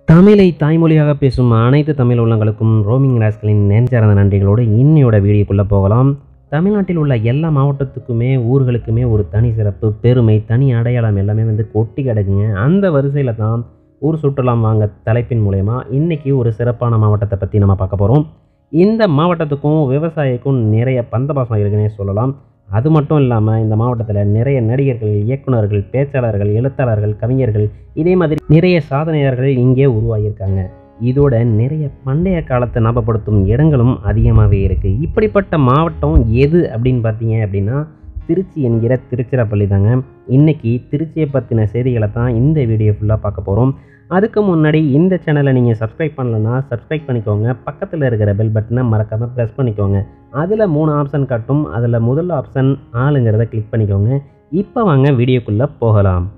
தமிழை தாய்மொழியாக பேசும் அனைத்து தமிழ் உள்ளங்களுக்கும் ரோமிங் ராஸ்களின் நெஞ்சார்ந்த நன்றிகளோடு இன்னையோட வீடியோக்குள்ளே போகலாம் தமிழ்நாட்டில் உள்ள எல்லா மாவட்டத்துக்குமே ஊர்களுக்குமே ஒரு தனி சிறப்பு பெருமை தனி அடையாளம் எல்லாமே வந்து கொட்டி கிடக்குங்க அந்த வரிசையில் தான் ஊர் சுற்றலாம் வாங்க தலைப்பின் மூலயமா இன்றைக்கி ஒரு சிறப்பான மாவட்டத்தை பற்றி நம்ம பார்க்க போகிறோம் இந்த மாவட்டத்துக்கும் விவசாயிக்கும் நிறைய பந்தபாசம் இருக்குன்னே சொல்லலாம் அது மட்டும் இல்லாமல் இந்த மாவட்டத்தில் நிறைய நடிகர்கள் இயக்குனர்கள் பேச்சாளர்கள் எழுத்தாளர்கள் கவிஞர்கள் இதே மாதிரி நிறைய சாதனையாளர்கள் இங்கே உருவாகியிருக்காங்க இதோட நிறைய பண்டைய காலத்தை ஞாபகப்படுத்தும் இடங்களும் அதிகமாகவே இருக்குது இப்படிப்பட்ட மாவட்டம் எது அப்படின்னு பார்த்தீங்க அப்படின்னா திருச்சி என்கிற திருச்சிராப்பள்ளி தாங்க இன்றைக்கி திருச்சியை பற்றின செய்திகளை தான் இந்த வீடியோ ஃபுல்லாக பார்க்க போகிறோம் அதுக்கு முன்னாடி இந்த சேனலை நீங்கள் சப்ஸ்கிரைப் பண்ணலன்னா சப்ஸ்கிரைப் பண்ணிக்கோங்க பக்கத்தில் இருக்கிற பெல் பட்டனை மறக்காமல் ப்ரெஸ் பண்ணிக்கோங்க அதில் மூணு ஆப்ஷன் காட்டும் அதில் முதல் ஆப்ஷன் ஆளுங்கிறத கிளிக் பண்ணிக்கோங்க இப்போ வாங்க வீடியோக்குள்ளே போகலாம்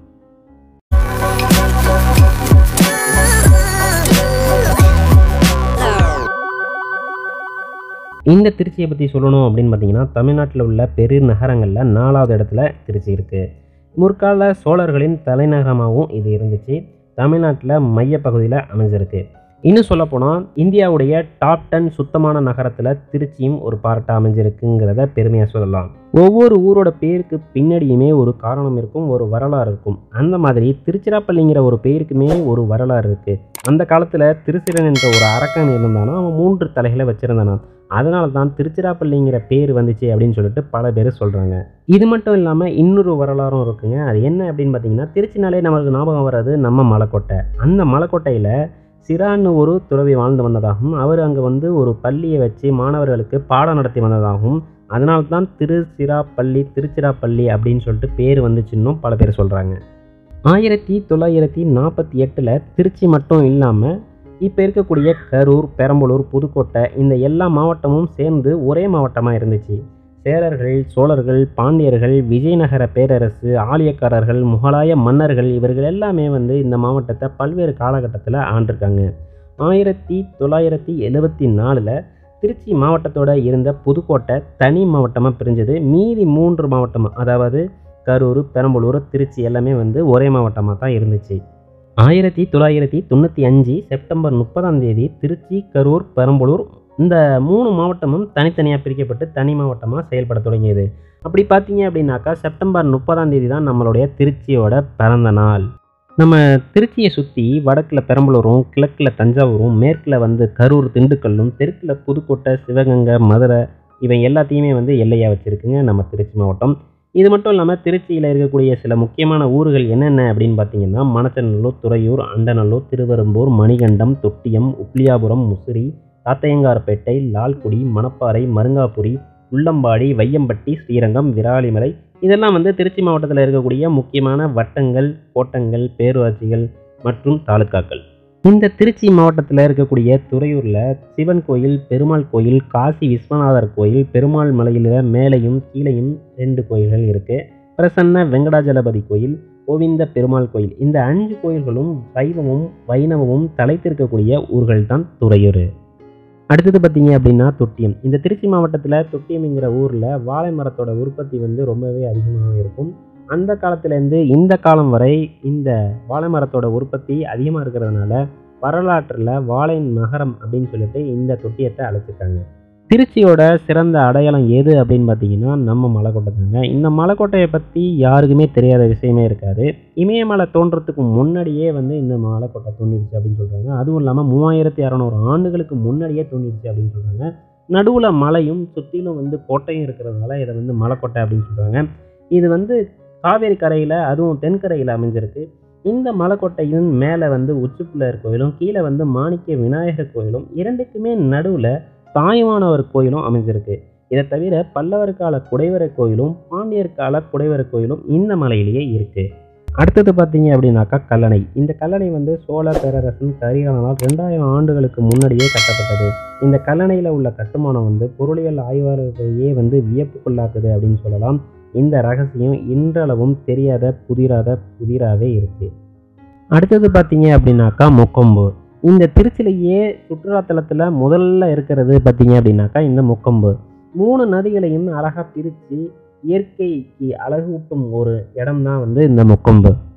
இந்த திருச்சியை பற்றி சொல்லணும் அப்படின்னு பார்த்தீங்கன்னா தமிழ்நாட்டில் உள்ள பெரு நகரங்களில் நாலாவது இடத்துல திருச்சி இருக்குது முற்கால சோழர்களின் தலைநகரமாகவும் இது இருந்துச்சு தமிழ்நாட்டில் மையப்பகுதியில் அமைஞ்சிருக்கு இன்னும் சொல்லப்போனால் இந்தியாவுடைய டாப் டென் சுத்தமான நகரத்தில் திருச்சியும் ஒரு பார்ட்டாக அமைஞ்சிருக்குங்கிறத பெருமையாக சொல்லலாம் ஒவ்வொரு ஊரோட பேருக்கு பின்னாடியுமே ஒரு காரணம் இருக்கும் ஒரு வரலாறு இருக்கும் அந்த மாதிரி திருச்சிராப்பள்ளிங்கிற ஒரு பேருக்குமே ஒரு வரலாறு இருக்குது அந்த காலத்தில் திருச்சிரன் என்ற ஒரு அரக்கன் இருந்தானா அவன் மூன்று தலைகளை வச்சுருந்தானா அதனால தான் திருச்சிராப்பள்ளிங்கிற பேர் வந்துச்சு அப்படின்னு சொல்லிட்டு பல பேர் சொல்கிறாங்க இது மட்டும் இல்லாமல் இன்னொரு வரலாறும் இருக்குங்க அது என்ன அப்படின்னு பார்த்தீங்கன்னா திருச்சினாலே நமக்கு ஞாபகம் வர்றது நம்ம மலைக்கோட்டை அந்த மலைக்கோட்டையில் சிரான்னு ஒரு துறவி வாழ்ந்து வந்ததாகவும் அவர் அங்கே வந்து ஒரு பள்ளியை வச்சு மாணவர்களுக்கு பாடம் நடத்தி வந்ததாகவும் அதனால தான் திருச்சிராப்பள்ளி திருச்சிராப்பள்ளி அப்படின்னு சொல்லிட்டு பேர் வந்துச்சுன்னும் பல பேர் சொல்கிறாங்க ஆயிரத்தி தொள்ளாயிரத்தி நாற்பத்தி எட்டில் திருச்சி மட்டும் இல்லாமல் இப்போ இருக்கக்கூடிய கரூர் பெரம்பலூர் புதுக்கோட்டை இந்த எல்லா மாவட்டமும் சேர்ந்து ஒரே மாவட்டமாக இருந்துச்சு சேரர்கள் சோழர்கள் பாண்டியர்கள் விஜயநகர பேரரசு ஆலியக்காரர்கள் முகலாய மன்னர்கள் இவர்கள் எல்லாமே வந்து இந்த மாவட்டத்தை பல்வேறு காலகட்டத்தில் ஆண்டிருக்காங்க ஆயிரத்தி தொள்ளாயிரத்தி எழுபத்தி நாலில் திருச்சி மாவட்டத்தோட இருந்த புதுக்கோட்டை தனி மாவட்டமாக பிரிஞ்சது மீதி மூன்று மாவட்டமாக அதாவது கரூர் பெரம்பலூர் திருச்சி எல்லாமே வந்து ஒரே மாவட்டமாக தான் இருந்துச்சு ஆயிரத்தி தொள்ளாயிரத்தி தொண்ணூற்றி அஞ்சு செப்டம்பர் முப்பதாம் தேதி திருச்சி கரூர் பெரம்பலூர் இந்த மூணு மாவட்டமும் தனித்தனியாக பிரிக்கப்பட்டு தனி மாவட்டமாக செயல்பட தொடங்கியது அப்படி பார்த்தீங்க அப்படின்னாக்கா செப்டம்பர் முப்பதாம் தேதி தான் நம்மளுடைய திருச்சியோட பிறந்த நாள் நம்ம திருச்சியை சுற்றி வடக்கில் பெரம்பலூரும் கிழக்கில் தஞ்சாவூரும் மேற்கில் வந்து கரூர் திண்டுக்கல்லும் தெற்கில் புதுக்கோட்டை சிவகங்கை மதுரை இவை எல்லாத்தையுமே வந்து எல்லையாக வச்சுருக்குங்க நம்ம திருச்சி மாவட்டம் இது மட்டும் இல்லாமல் திருச்சியில் இருக்கக்கூடிய சில முக்கியமான ஊர்கள் என்னென்ன அப்படின்னு பார்த்தீங்கன்னா மணச்சநல்லூர் துறையூர் அண்டநல்லூர் திருவெரும்பூர் மணிகண்டம் தொட்டியம் உப்ளியாபுரம் முசிறி தாத்தையங்கார்பேட்டை லால்குடி மணப்பாறை மருங்காபுரி உள்ளம்பாடி வையம்பட்டி ஸ்ரீரங்கம் விராலிமலை இதெல்லாம் வந்து திருச்சி மாவட்டத்தில் இருக்கக்கூடிய முக்கியமான வட்டங்கள் கோட்டங்கள் பேரூராட்சிகள் மற்றும் தாலுக்காக்கள் இந்த திருச்சி மாவட்டத்தில் இருக்கக்கூடிய துறையூரில் சிவன் கோயில் பெருமாள் கோயில் காசி விஸ்வநாதர் கோயில் பெருமாள் மலையில் மேலையும் கீழையும் ரெண்டு கோயில்கள் இருக்குது பிரசன்ன வெங்கடாஜலபதி கோயில் கோவிந்த பெருமாள் கோயில் இந்த அஞ்சு கோயில்களும் சைவமும் வைணவமும் தலைத்திருக்கக்கூடிய ஊர்கள் தான் துறையூர் அடுத்தது பார்த்தீங்க அப்படின்னா தொட்டியம் இந்த திருச்சி மாவட்டத்தில் தொட்டியம்ங்கிற ஊரில் வாழை மரத்தோட உற்பத்தி வந்து ரொம்பவே அதிகமாக இருக்கும் அந்த காலத்துலேருந்து இந்த காலம் வரை இந்த வாழை மரத்தோட உற்பத்தி அதிகமாக இருக்கிறதுனால வரலாற்றில் வாழை நகரம் அப்படின்னு சொல்லிட்டு இந்த தொட்டியத்தை அழைச்சிருக்காங்க திருச்சியோட சிறந்த அடையாளம் எது அப்படின்னு பார்த்தீங்கன்னா நம்ம மலைக்கோட்டை தாங்க இந்த மலைக்கோட்டையை பற்றி யாருக்குமே தெரியாத விஷயமே இருக்காது இமயமலை தோன்றத்துக்கு முன்னாடியே வந்து இந்த மலைக்கோட்டை தோண்டிடுச்சு அப்படின்னு சொல்கிறாங்க அதுவும் இல்லாமல் மூவாயிரத்தி அறநூறு ஆண்டுகளுக்கு முன்னாடியே தோண்டிடுச்சு அப்படின்னு சொல்கிறாங்க நடுவில் மலையும் சுற்றிலும் வந்து கோட்டையும் இருக்கிறதுனால இதை வந்து மலைக்கோட்டை அப்படின்னு சொல்கிறாங்க இது வந்து காவேரி கரையில் அதுவும் தென்கரையில் அமைஞ்சிருக்கு இந்த மலைக்கோட்டையின் மேலே வந்து உச்சிப்புள்ளர் கோயிலும் கீழே வந்து மாணிக்க விநாயகர் கோயிலும் இரண்டுக்குமே நடுவில் தாயுமானவர் கோயிலும் அமைஞ்சிருக்கு இதை தவிர பல்லவர் கால குடைவரை கோயிலும் பாண்டியர் கால குடைவரை கோயிலும் இந்த மலையிலேயே இருக்குது அடுத்தது பார்த்தீங்க அப்படின்னாக்கா கல்லணை இந்த கல்லணை வந்து சோழ பேரரசன் கரிகாலனால் ரெண்டாயிரம் ஆண்டுகளுக்கு முன்னாடியே கட்டப்பட்டது இந்த கல்லணையில் உள்ள கட்டுமானம் வந்து பொருளியல் ஆய்வாளர்களையே வந்து வியப்புக்குள்ளாக்குது அப்படின்னு சொல்லலாம் இந்த ரகசியம் இன்றளவும் தெரியாத புதிராத புதிராகவே இருக்குது அடுத்தது பார்த்தீங்க அப்படின்னாக்கா முக்கொம்பு இந்த திருச்சிலேயே சுற்றுலாத்தலத்தில் முதல்ல இருக்கிறது பார்த்தீங்க அப்படின்னாக்கா இந்த முக்கொம்பு மூணு நதிகளையும் அழகாக பிரித்து இயற்கைக்கு அழகூட்டும் ஒரு இடம் தான் வந்து இந்த முக்கொம்பு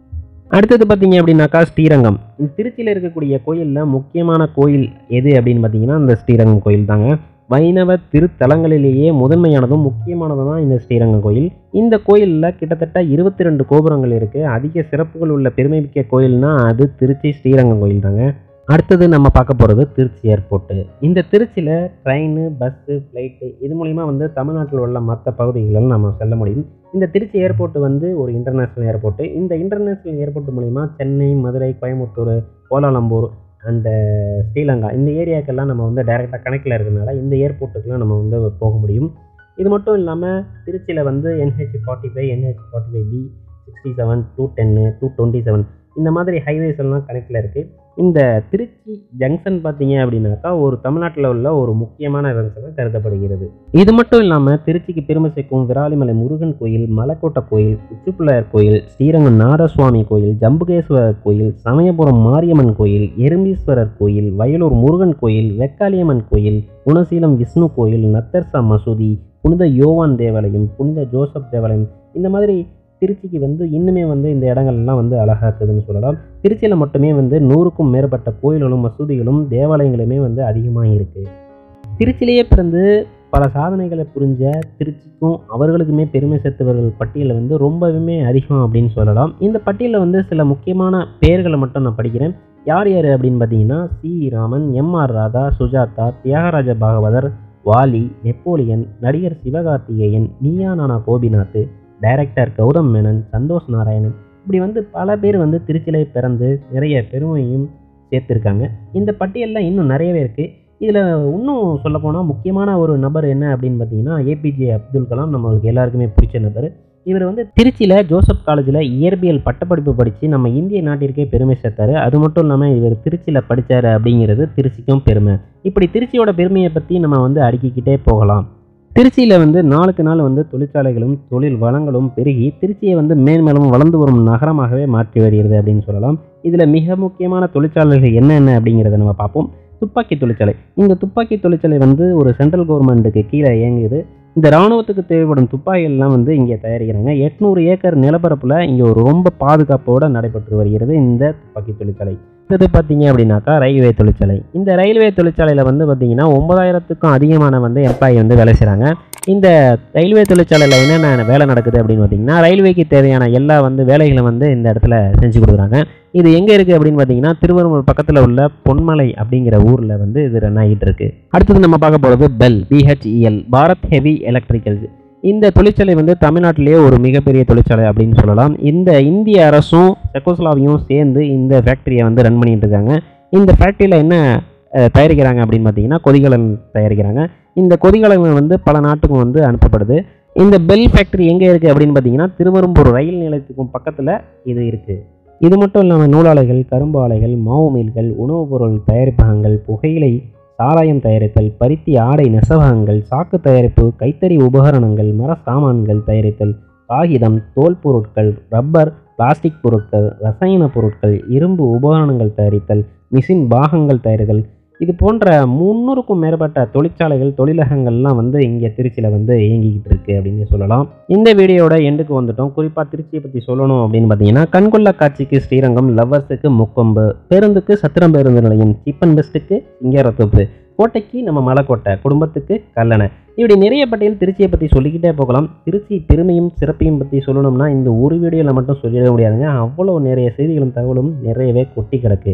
அடுத்தது பார்த்தீங்க அப்படின்னாக்கா ஸ்ரீரங்கம் இந்த திருச்சியில் இருக்கக்கூடிய கோயிலில் முக்கியமான கோயில் எது அப்படின்னு பார்த்தீங்கன்னா இந்த ஸ்ரீரங்கம் கோயில் தாங்க வைணவ திருத்தலங்களிலேயே முதன்மையானதும் முக்கியமானதும் தான் இந்த ஸ்ரீரங்கம் கோயில் இந்த கோயிலில் கிட்டத்தட்ட இருபத்தி ரெண்டு கோபுரங்கள் இருக்குது அதிக சிறப்புகள் உள்ள பெருமைமிக்க கோயில்னா அது திருச்சி ஸ்ரீரங்கம் கோயில் தாங்க அடுத்தது நம்ம பார்க்க போகிறது திருச்சி ஏர்போர்ட்டு இந்த திருச்சியில் ட்ரெயின் பஸ்ஸு ஃப்ளைட்டு இது மூலிமா வந்து தமிழ்நாட்டில் உள்ள மற்ற பகுதிகளில் நம்ம செல்ல முடியும் இந்த திருச்சி ஏர்போர்ட் வந்து ஒரு இன்டர்நேஷ்னல் ஏர்போர்ட்டு இந்த இன்டர்நேஷ்னல் ஏர்போர்ட் மூலிமா சென்னை மதுரை கோயம்புத்தூர் கோலாலம்பூர் அண்ட் ஸ்ரீலங்கா இந்த ஏரியாக்கெல்லாம் நம்ம வந்து டைரெக்டாக கணக்கில் இருக்கிறதுனால இந்த ஏர்போர்ட்டுக்கெலாம் நம்ம வந்து போக முடியும் இது மட்டும் இல்லாமல் திருச்சியில் வந்து NH forty five NH forty five B sixty seven two ten two twenty seven இந்த மாதிரி ஹைவேஸ் எல்லாம் கணக்கில் இருக்குது இந்த திருச்சி ஜங்ஷன் பார்த்தீங்க அப்படின்னாக்கா ஒரு தமிழ்நாட்டில் உள்ள ஒரு முக்கியமான ஜங்ஷனாக கருதப்படுகிறது இது மட்டும் இல்லாமல் திருச்சிக்கு பெருமை சேர்க்கும் விராலிமலை முருகன் கோயில் மலைக்கோட்டை கோயில் உச்சிப்பிள்ளையார் கோயில் ஸ்ரீரங்கம் நாதசுவாமி கோயில் ஜம்புகேஸ்வரர் கோயில் சமயபுரம் மாரியம்மன் கோயில் எறும்பீஸ்வரர் கோயில் வயலூர் முருகன் கோயில் வெக்காளியம்மன் கோயில் குணசீலம் விஷ்ணு கோயில் நத்தர்சா மசூதி புனித யோவான் தேவாலயம் புனித ஜோசப் தேவாலயம் இந்த மாதிரி திருச்சிக்கு வந்து இன்னுமே வந்து இந்த இடங்கள்லாம் வந்து அழகாக்குதுன்னு சொல்லலாம் திருச்சியில் மட்டுமே வந்து நூறுக்கும் மேற்பட்ட கோயில்களும் மசூதிகளும் தேவாலயங்களுமே வந்து அதிகமாக இருக்குது திருச்சியிலேயே பிறந்து பல சாதனைகளை புரிஞ்ச திருச்சிக்கும் அவர்களுக்குமே பெருமை சேர்த்தவர்கள் பட்டியலில் வந்து ரொம்பவுமே அதிகம் அப்படின்னு சொல்லலாம் இந்த பட்டியலில் வந்து சில முக்கியமான பெயர்களை மட்டும் நான் படிக்கிறேன் யார் யார் அப்படின்னு பார்த்தீங்கன்னா C V Raman M R Radha Sujatha Thyagaraja Bhagavathar Vaali Napoleon நடிகர் சிவகார்த்திகேயன் நீயா நானா கோபிநாத் டைரக்டர் கௌதம் மேனன் சந்தோஷ் நாராயணன் இப்படி வந்து பல பேர் வந்து திருச்சியிலே பிறந்து நிறைய பெருமையும் சேர்த்துருக்காங்க இந்த பட்டியலில் இன்னும் நிறையவே இருக்குது இதில் இன்னும் சொல்லப்போனால் முக்கியமான ஒரு நபர் என்ன அப்படின்னு பார்த்தீங்கன்னா ஏபிஜே அப்துல் கலாம் நம்மளுக்கு எல்லாருக்குமே பிடிச்ச நபர் இவர் வந்து திருச்சியில் ஜோசப் காலேஜில் இயற்பியல் பட்டப்படிப்பு படித்து நம்ம இந்திய நாட்டிற்கே பெருமை சேர்த்தாரு அது மட்டும் இல்லாமல் இவர் திருச்சியில் படித்தார் அப்படிங்கிறது திருச்சிக்கும் பெருமை இப்படி திருச்சியோட பெருமையை பற்றி நம்ம வந்து அடுக்கிக்கிட்டே போகலாம் திருச்சியில் வந்து நாளுக்கு நாள் வந்து தொழிற்சாலைகளும் தொழில் வளங்களும் பெருகி திருச்சியை வந்து மேன்மேலும் வளர்ந்து வரும் நகரமாகவே மாற்றி வருகிறது அப்படின்னு சொல்லலாம் இதில் மிக முக்கியமான தொழிற்சாலைகள் என்னென்ன அப்படிங்கிறத நம்ம பார்ப்போம் துப்பாக்கி தொழிற்சாலை இந்த துப்பாக்கி தொழிற்சாலை வந்து ஒரு சென்ட்ரல் கவர்மெண்ட்டுக்கு கீழே இயங்குது இந்த இராணுவத்துக்கு தேவைப்படும் துப்பாக்கிகள்லாம் வந்து இங்கே தயாரிக்கிறாங்க எட்நூறு ஏக்கர் நிலப்பரப்பில் இங்கே ஒரு ரொம்ப பாதுகாப்போடு நடைபெற்று வருகிறது இந்த துப்பாக்கி தொழிற்சாலை அடுத்தது பார்த்தீங்க அப்படின்னாக்கா ரயில்வே தொழிற்சாலை இந்த ரயில்வே தொழிற்சாலையில் வந்து பார்த்தீங்கன்னா ஒன்பதாயிரத்துக்கும் அதிகமான வந்து எம்ப்ளாயி வந்து வேலை செய்கிறாங்க இந்த ரயில்வே தொழிற்சாலையில் என்னென்ன வேலை நடக்குது அப்படின்னு பார்த்தீங்கன்னா ரயில்வேக்கு தேவையான எல்லா வந்து வேலைகளும் வந்து இந்த இடத்துல செஞ்சு கொடுக்குறாங்க இது எங்கே இருக்குது அப்படின்னு பார்த்தீங்கன்னா திருவரும்பூர் பக்கத்தில் உள்ள பொன்மலை அப்படிங்கிற ஊரில் வந்து இது ரன் ஆகிட்டு இருக்கு அடுத்தது நம்ம பார்க்க போகிறது BHEL BHEL Bharat heavy electricals இந்த தொழிற்சாலை வந்து தமிழ்நாட்டிலேயே ஒரு மிகப்பெரிய தொழிற்சாலை அப்படின்னு சொல்லலாம் இந்த இந்திய அரசும் செக்கோஸ்லாவியும் சேர்ந்து இந்த ஃபேக்ட்ரியை வந்து ரன் பண்ணிட்டு இருக்காங்க இந்த ஃபேக்ட்ரியில் என்ன அஹ், தயாரிக்கிறாங்க அப்படின்னு பார்த்தீங்கன்னா கொதிகலன் தயாரிக்கிறாங்க இந்த கொதிகலன்கள் வந்து பல நாட்டுக்கும் வந்து அனுப்பப்படுது இந்த பெல் ஃபேக்ட்ரி எங்கே இருக்குது அப்படின்னு பார்த்தீங்கன்னா திருவெரும்பூர் ரயில் நிலையத்துக்கும் பக்கத்தில் இது இருக்குது இது மட்டும் இல்லாமல் நூலாலைகள் கரும்பு ஆலைகள் மாவு மீல்கள் உணவுப் பொருள் தயாரிப்பகங்கள் புகையிலை சாராயம் தயாரித்தல் பருத்தி ஆடை நெசவகங்கள் சாக்கு தயாரிப்பு கைத்தறி உபகரணங்கள் மர சாமான்கள் தயாரித்தல் காகிதம் தோல் பொருட்கள் ரப்பர் பிளாஸ்டிக் பொருட்கள் ரசாயன பொருட்கள் இரும்பு உபகரணங்கள் தயாரித்தல் மிஷின் பாகங்கள் தயாரித்தல் இது போன்ற முந்நூறுக்கும் மேற்பட்ட தொழிற்சாலைகள் தொழிலகங்கள்லாம் வந்து இங்கே திருச்சியில் வந்து இயங்கிக்கிட்டு இருக்கு அப்படின்னு சொல்லலாம் இந்த வீடியோட எண்டுக்கு வந்துட்டோம் குறிப்பாக திருச்சியை பற்றி சொல்லணும் அப்படின்னு பார்த்தீங்கன்னா கண்கொள்ளா காட்சிக்கு ஸ்ரீரங்கம் லவ்வர்ஸுக்கு முக்கொம்பு பேருந்துக்கு சத்திரம் பேருந்து நிலையம் சீப் அண்ட் பெஸ்ட்டுக்கு சிங்காரத்தோப்பு கோட்டைக்கு நம்ம மலைக்கோட்டை குடும்பத்துக்கு கல்லணை இப்படி நிறைய பட்டியல் திருச்சியை பற்றி சொல்லிக்கிட்டே போகலாம் திருச்சி பெருமையும் சிறப்பையும் பற்றி சொல்லணும்னா இந்த ஒரு வீடியோவில் மட்டும் சொல்லிட முடியாதுங்க அவ்வளோ நிறைய செய்திகளும் தகவலும் நிறையவே கொட்டி கிடக்கு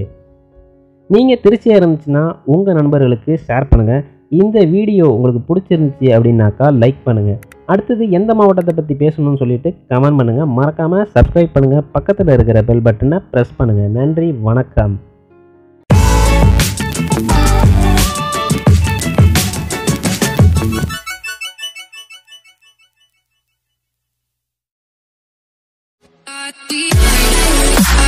நீங்கள் திருச்சியாக இருந்துச்சுன்னா உங்கள் நண்பர்களுக்கு ஷேர் பண்ணுங்கள் இந்த வீடியோ உங்களுக்கு பிடிச்சிருந்துச்சி அப்படின்னாக்கா லைக் பண்ணுங்கள் அடுத்தது எந்த மாவட்டத்தை பற்றி பேசணும்னு சொல்லிட்டு கமெண்ட் பண்ணுங்கள் மறக்காமல் சப்ஸ்கிரைப் பண்ணுங்கள் பக்கத்தில் இருக்கிற பெல் பட்டனை ப்ரெஸ் பண்ணுங்கள் நன்றி வணக்கம் I